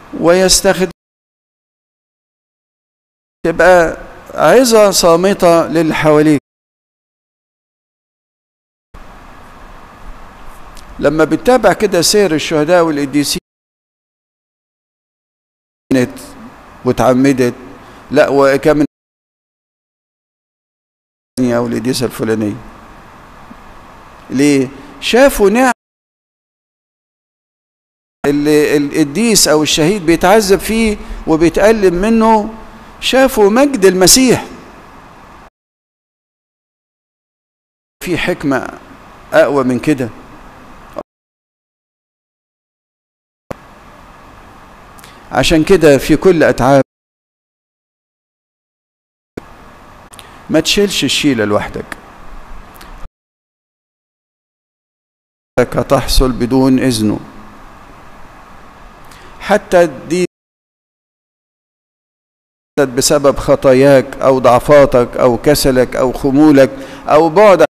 ويستخدم تبقى عظة صامتة للي حواليك لما بتتابع كده سير الشهداء والقديسين واتعمدت لا وكمان او القديسه الفلانيه ليه شافوا نعم اللي القديس او الشهيد بيتعذب فيه وبيتألم منه شافوا مجد المسيح في حكمة أقوى من كده عشان كده في كل أتعاب ما تشيلش الشيلة لوحدك هتحصل بدون إذنه حتى دي بسبب خطاياك أو ضعفاتك أو كسلك أو خمولك أو بعد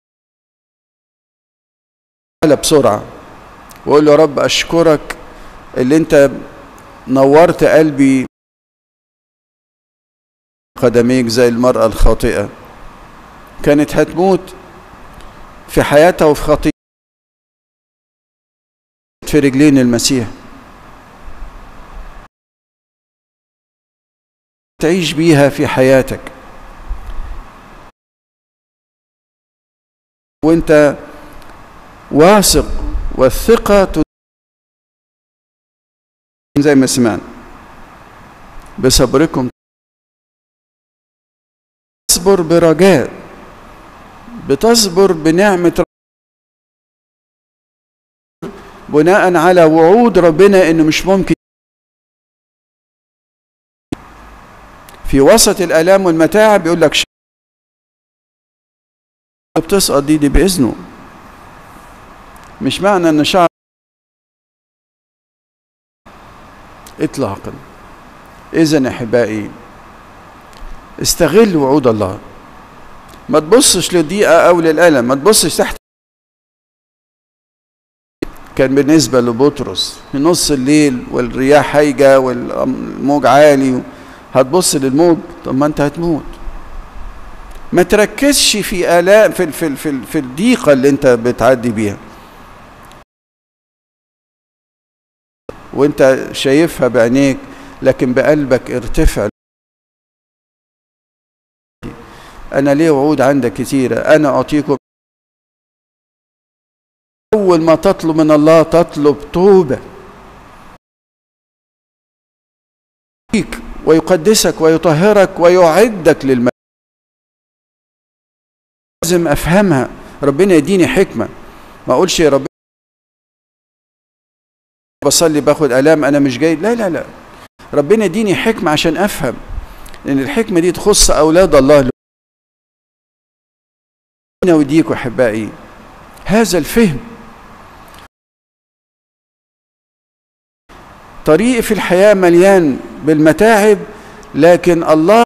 بسرعة وقول له رب أشكرك اللي أنت نورت قلبي قدميك زي المرأة الخاطئة كانت هتموت في حياتها وفي خطيئة في رجلين المسيح تعيش بيها في حياتك وانت واثق والثقة زي ما سمعنا بصبركم تصبر برجاء بتصبر بنعمة بناء على وعود ربنا انه مش ممكن في وسط الالام والمتاعب يقول لك بتسقط دي, دي باذنه مش معنى ان شعب اطلاقا اذا احبائي استغل وعود الله ما تبصش للضيقه او للالم ما تبصش تحت كان بالنسبه لبطرس في نص الليل والرياح هايجه والموج عالي هتبص للموج طب ما انت هتموت ما تركزش في آلاء في في في, في الضيقه اللي انت بتعدي بيها وانت شايفها بعينيك لكن بقلبك ارتفع انا ليه وعود عندك كثيره انا اعطيكم اول ما تطلب من الله تطلب توبه ويقدسك ويطهرك ويعدك للم لازم افهمها ربنا يديني حكمه ما اقولش يا رب بصلي باخد الام انا مش جاي لا لا لا ربنا يديني حكمه عشان افهم لان الحكمه دي تخص اولاد الله انا وديكوا احبائي هذا الفهم طريق في الحياه مليان بالمتاعب لكن الله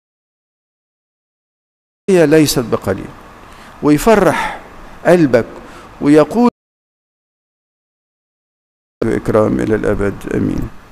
هي ليست بقليل ويفرح قلبك ويقول بإكرام إلى الأبد أمين